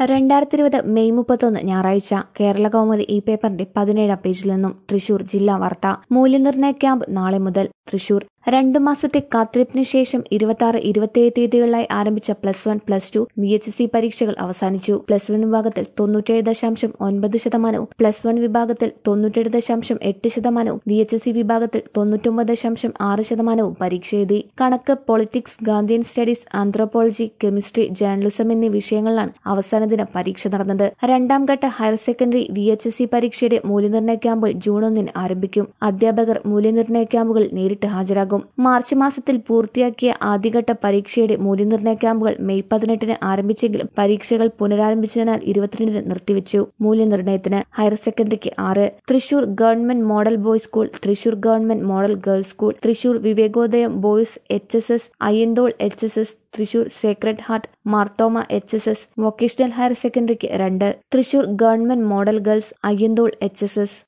രണ്ടായിരത്തി ഇരുപത് മെയ് മുപ്പത്തൊന്ന് ഞായറാഴ്ച കേരള കൗമുദി ഈ പേപ്പറിന്റെ പതിനേഴാം പേജിൽ നിന്നും തൃശൂർ ജില്ലാ വാർത്ത മൂല്യനിർണ്ണയ ക്യാമ്പ് നാളെ മുതൽ തൃശൂർ രണ്ടു മാസത്തെ കാത്തിരിപ്പിന് ശേഷം ഇരുപത്തി ആറ് ഇരുപത്തിയേഴ് തീയതികളിലായി ആരംഭിച്ച plus one plus two V H S C പരീക്ഷകൾ അവസാനിച്ചു പ്ലസ് വൺ വിഭാഗത്തിൽ തൊണ്ണൂറ്റേഴ് ദശാംശം ഒൻപത് ശതമാനവും പ്ലസ് വൺ വിഭാഗത്തിൽ തൊണ്ണൂറ്റേഴ് ദശാംശം എട്ട് ശതമാനവും വി എച്ച് എസ് സി വിഭാഗത്തിൽ തൊണ്ണൂറ്റൊമ്പത് ദശാംശം ആറ് ശതമാനവും പരീക്ഷ എഴുതി കണക്ക് politics Gandhian studies anthropology chemistry journalism എന്നീ വിഷയങ്ങളിലാണ് അവസാന ദിനം പരീക്ഷ നടന്നത് രണ്ടാം ഘട്ട higher secondary V H S C പരീക്ഷയുടെ മൂല്യനിർണ്ണയ ക്യാമ്പുകൾ ജൂൺ ഒന്നിന് ആരംഭിക്കും അധ്യാപകർ മൂല്യനിർണ്ണയ ക്യാമ്പുകൾ നേരിട്ട് ഹാജരാകും മാർച്ച് മാസത്തിൽ പൂർത്തിയാക്കിയ ആദ്യഘട്ട പരീക്ഷയുടെ മൂല്യനിർണ്ണയ ക്യാമ്പുകൾ മെയ് പതിനെട്ടിന് ആരംഭിച്ചെങ്കിലും പരീക്ഷകൾ പുനരാരംഭിച്ചതിനാൽ ഇരുപത്തിരണ്ടിന് നിർത്തിവെച്ചു മൂല്യനിർണ്ണയത്തിന് ഹയർ സെക്കൻഡറിക്ക് ആറ് Thrissur government model boys school Thrissur government model girls school Thrissur Vivekodayam boys H S S Ayyanthole H S S Thrissur sacred heart Marthoma H S S vocational higher സെക്കൻഡറിക്ക് രണ്ട് Thrissur government model girls Ayyanthole H S S